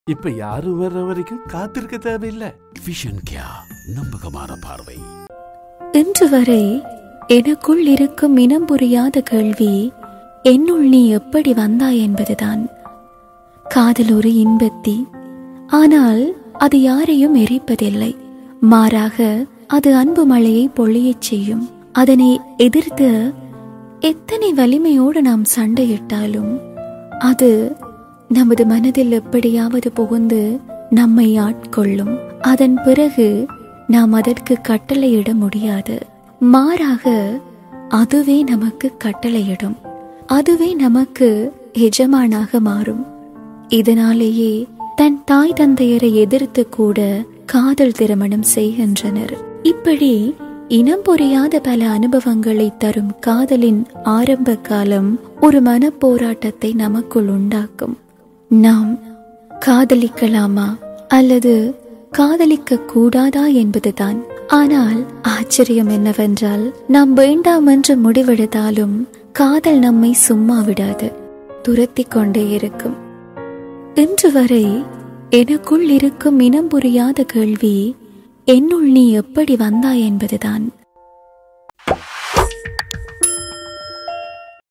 இப்ப யாரும் வர்ற வரைக்கும் காத்திருக்க தேவையில்லை விஷன் கியா நம்பகமான பார்வை இன்று வரை எனக்குள் இருக்கும் இனம் புரியாத கேள்வி என்னுள் நீ எப்படி வந்தாய் என்பதுதான் காதல் ஒரு இன்பத்தி ஆனால் அது யாரையும் எரிப்பதில்லை மாறாக அது அன்பு மழையை பொழியச் செய்யும் அதனை எதிர்த்து எத்தனை வலிமையோடு நாம் சண்டையிட்டாலும் அது நமது மனதில் எப்படியாவது புகுந்து நம்மை ஆட்கொள்ளும் அதன் பிறகு நாம் அதற்கு கட்டளையிட முடியாது மாறாக அதுவே நமக்கு கட்டளையிடும் அதுவே நமக்கு எஜமானாக மாறும் இதனாலேயே தன் தாய் தந்தையரை எதிர்த்து கூட காதல் திருமணம் செய்கின்றனர் இப்படி இனம் புரியாத பல அனுபவங்களை தரும் காதலின் ஆரம்ப காலம் ஒரு மனப்போராட்டத்தை நமக்குள் உண்டாக்கும் நாம் காதலிக்கலாமா அல்லது காதலிக்க கூடாதா என்பதுதான் ஆனால் ஆச்சரியம் என்னவென்றால் நாம் வேண்டாம் என்று முடிவெடுத்தாலும் காதல் நம்மை சும்மா விடாது துரத்தி கொண்டே இருக்கும் இன்று வரை எனக்குள் இருக்கும் இனம் புரியாத கேள்வி என்னுள் நீ எப்படி வந்தாய் என்பதுதான்